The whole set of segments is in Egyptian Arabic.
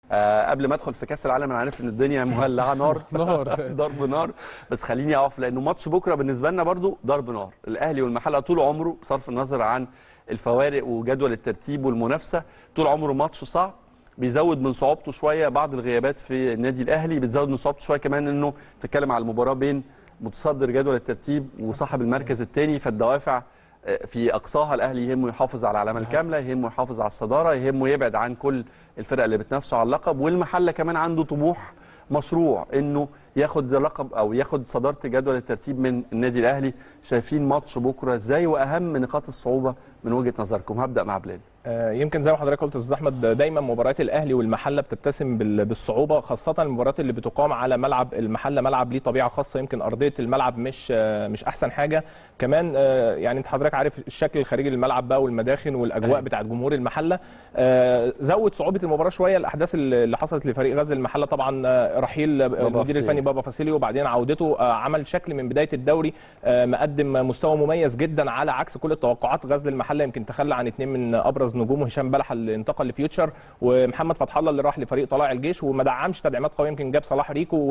آه قبل ما ادخل في كاس العالم انا عارف ان الدنيا مولعه نار نار. ضرب نار بس خليني اقف لانه ماتش بكره بالنسبه لنا برضو ضرب نار الاهلي والمحله طول عمره بصرف النظر عن الفوارق وجدول الترتيب والمنافسه طول عمره ماتش صعب بيزود من صعوبته شويه بعض الغيابات في النادي الاهلي بتزود من صعوبته شويه كمان انه تتكلم على المباراه بين متصدر جدول الترتيب وصاحب المركز الثاني فالدوافع آه، في اقصاها الاهلي يهمه يحافظ على العلامه الكامله يهمه يحافظ على الصداره يهمه يبعد عن كل الفرق اللي بتنافسه على اللقب والمحله كمان عنده طموح مشروع انه ياخد اللقب او ياخد صداره جدول الترتيب من النادي الاهلي شايفين ماتش بكره ازاي واهم نقاط الصعوبه من وجهه نظركم هبدا مع بلال آه، يمكن زي ما حضرتك قلت يا استاذ احمد دايما مباريات الاهلي والمحله بتتسم بال- بالصعوبه خاصه المباريات اللي بتقام على ملعب المحله ملعب ليه طبيعه خاصه يمكن ارضيه الملعب مش آه، مش احسن حاجه كمان آه، يعني انت حضرتك عارف الشكل الخارجي للملعب بقى والمداخن والاجواء أيوة. بتاعت جمهور المحله آه، زود صعوبه المباراه شويه الاحداث اللي اللي حصلت لفريق غزل المحله طبعا آه، رحيل آه، المدير فاسيليو. الفني بابا فاسيليو وبعدين عودته آه، عمل شكل من بدايه الدوري آه، مقدم مستوى مميز جدا على عكس كل التوقعات غزل المحله يمكن تخلى عن اثنين من ابرز نجومه هشام بلحه اللي انتقل لفيوتشر ومحمد فتح الله اللي راح لفريق طلائع الجيش وما دعمش تدعيمات قويه يمكن جاب صلاح ريكو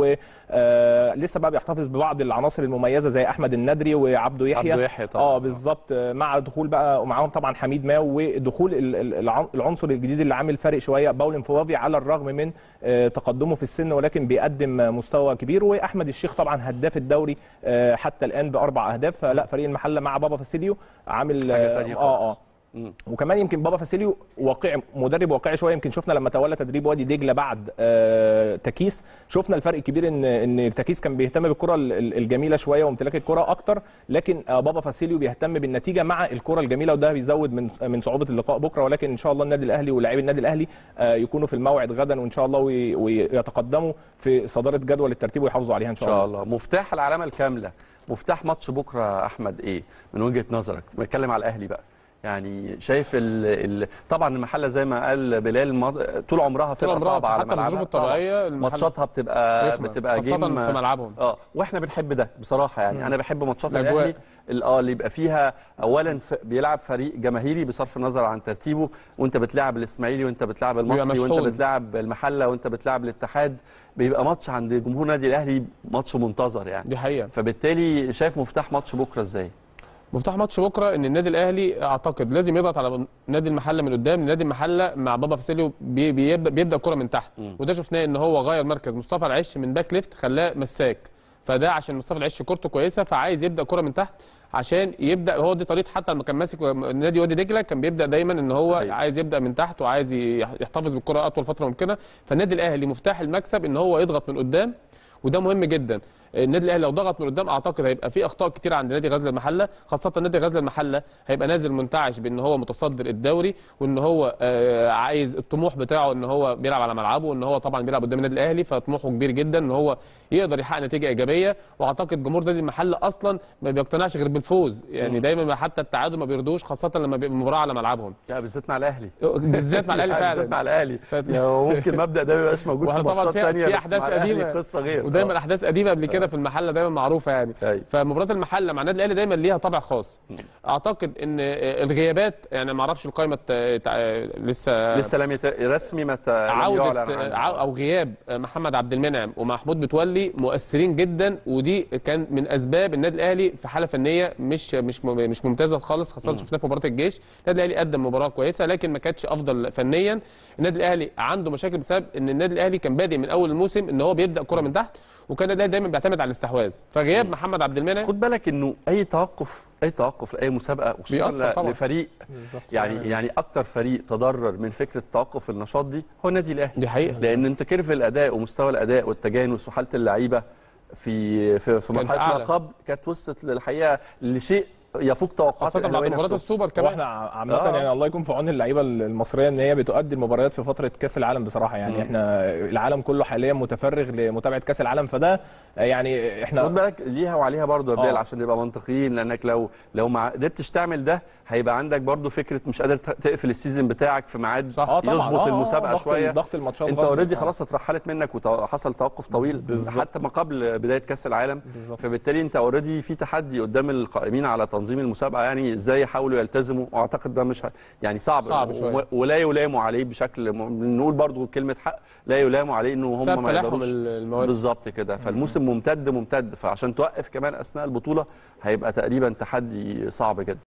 ولسه بقى بيحتفظ ببعض العناصر المميزه زي احمد الندري وعبده يحيى عبده يحيى طبعا. اه بالظبط آه، مع دخول بقى ومعاهم طبعا حميد ماو ودخول ال- ال- العن- العنصر الجديد اللي عامل فارق شويه باولين فوافي على الرغم من آه، تقدمه في السن ولكن بيقدم آه، مستوى كبير واحمد الشيخ طبعا هداف الدوري آه، حتى الان باربع اهداف فلا فريق المحله مع بابا فاسيليو عامل حاجة اه تانية اه, آه مم. وكمان يمكن بابا فاسيليو واقعي مدرب واقعي شويه يمكن شفنا لما تولى تدريب وادي دجله بعد آه تكيس شفنا الفرق الكبير ان ان تكيس كان بيهتم بالكره ال- ال- الجميله شويه وامتلاك الكره اكتر لكن آه بابا فاسيليو بيهتم بالنتيجه مع الكره الجميله وده بيزود من من صعوبه اللقاء بكره ولكن ان شاء الله النادي الاهلي ولاعيبي النادي الاهلي آه يكونوا في الموعد غدا وان شاء الله وي- ويتقدموا في صداره جدول الترتيب ويحافظوا عليها ان ان شاء, شاء الله مفتاح العلامه الكامله مفتاح ماتش بكره يا احمد ايه من وجهه نظرك بنتكلم على الاهلي بقى يعني شايف ال ال طبعا المحله زي ما قال بلال مض... طول عمرها طول فرقه عمرها صعبه على حتى بالظروف ملعبها الطبيعيه طبعاً. المحل- ماتشاتها بتبقى رخمة، بتبقى خاصة جيم في ملعبهم اه واحنا بنحب ده بصراحه يعني مم. انا بحب ماتشات الأجواء. الاهلي ال- اه اللي يبقى فيها اولا ف... بيلعب فريق جماهيري بصرف النظر عن ترتيبه وانت بتلعب الاسماعيلي وانت بتلعب المصري وانت مشحون. بتلعب المحله وانت بتلعب الاتحاد بيبقى ماتش عند جمهور النادي الاهلي ماتش منتظر يعني دي حقيقه فبالتالي شايف مفتاح ماتش بكره ازاي مفتاح ماتش بكره ان النادي الاهلي اعتقد لازم يضغط على نادي المحله من قدام نادي المحله مع بابا فاسيليو بي- بيبدا بيبدا الكره من تحت مم. وده شفناه ان هو غير مركز مصطفى العش من باك ليفت خلاه مساك فده عشان مصطفى العش كورته كويسه فعايز يبدا كره من تحت عشان يبدا هو دي طريقه حتى لما كان ماسك نادي وادي دجله كان بيبدا دايما ان هو أيوة. عايز يبدا من تحت وعايز يح- يحتفظ بالكره اطول فتره ممكنه فالنادي الاهلي مفتاح المكسب ان هو يضغط من قدام وده مهم جدا النادي الاهلي لو ضغط من قدام اعتقد هيبقى في اخطاء كتير عند نادي غزل المحله خاصه نادي غزل المحله هيبقى نازل منتعش بان هو متصدر الدوري وان هو آه، عايز الطموح بتاعه ان هو بيلعب على ملعبه وان هو طبعا بيلعب قدام النادي الاهلي فطموحه كبير جدا ان هو يقدر يحقق نتيجه ايجابيه واعتقد جمهور نادي المحله اصلا ما بيقتنعش غير بالفوز يعني دايما حتى التعادل ما بيرضوش خاصه لما بيبقى المباراه على ملعبهم لا بالذات مع الاهلي بالذات مع الاهلي بالذات مع فعلا الاهلي ف- يعني هو ممكن المبدا ده ما يبقاش موجود في واحنا طبعا ماتشات في- ثانيه في بس أحداث مع الأهلي قديمة. قصه غير ودايما آه. احداث قديمه قبل كده في المحله دايما معروفه يعني أيوة. فمباراه المحله مع النادي الاهلي دايما ليها طابع خاص اعتقد ان الغيابات يعني ما اعرفش القائمه الت- تع- لسه لسه لم يت... رسمي ما ت... لم يعلن عودة عنه. عو- او غياب محمد عبد المنعم ومحمود متولي مؤثرين جدا ودي كان من اسباب النادي الاهلي في حاله فنيه مش مش مم- مش ممتازه خالص خاصه شفناه في مباراه الجيش النادي الاهلي قدم مباراه كويسه لكن ما كانتش افضل فنيا النادي الاهلي عنده مشاكل بسبب ان النادي الاهلي كان بادئ من اول الموسم ان هو بيبدا كره من تحت وكان النادي الأهلي دايما بيعتمد على الاستحواذ فغياب محمد عبد المنعم خد بالك انه اي توقف اي توقف لاي مسابقه بيأثر وخصوصا طبعاً. لفريق يعني يعني اكتر فريق تضرر من فكره توقف النشاط دي هو النادي الاهلي دي حقيقه لان انت كيرف الاداء ومستوى الاداء والتجانس وحاله اللعيبه في في, في كانت مرحله أعلى. ما قبل كانت وصلت للحقيقه لشيء يفوق توقعات خاصه بعد الأهلاوية مباراه نفسهم. السوبر كمان واحنا عامه آه. يعني الله يكون في عون اللعيبه المصريه ان هي بتؤدي المباريات في فتره كاس العالم بصراحه يعني مم. احنا العالم كله حاليا متفرغ لمتابعه كاس العالم فده يعني خد احنا بالك ليها وعليها برضه يا بلال آه. عشان نبقى منطقيين لانك لو لو ما قدرتش تعمل ده هيبقى عندك برضه فكره مش قادر ت- تقفل السيزون بتاعك في ميعاد صح. اه طبعا يظبط آه، المسابقه ضغط شويه ضغط الماتشات انت غصب. اوريدي آه. خلاص اترحلت منك وحصل توقف طويل بالظبط. حتى ما قبل بدايه كاس العالم بالظبط فبالتالي انت اوريدي في تحدي قدام القائمين على تنظيم تنظيم المسابقه يعني ازاي يحاولوا يلتزموا واعتقد ده مش ه... يعني صعب, صعب و- شوية. ولا يلاموا عليه بشكل م- نقول برضو كلمه حق لا يلاموا عليه انه هم بسبب ما تلاحم يقدروش المواسم بالظبط كده فالموسم ممتد ممتد فعشان توقف كمان اثناء البطوله هيبقى تقريبا تحدي صعب جدا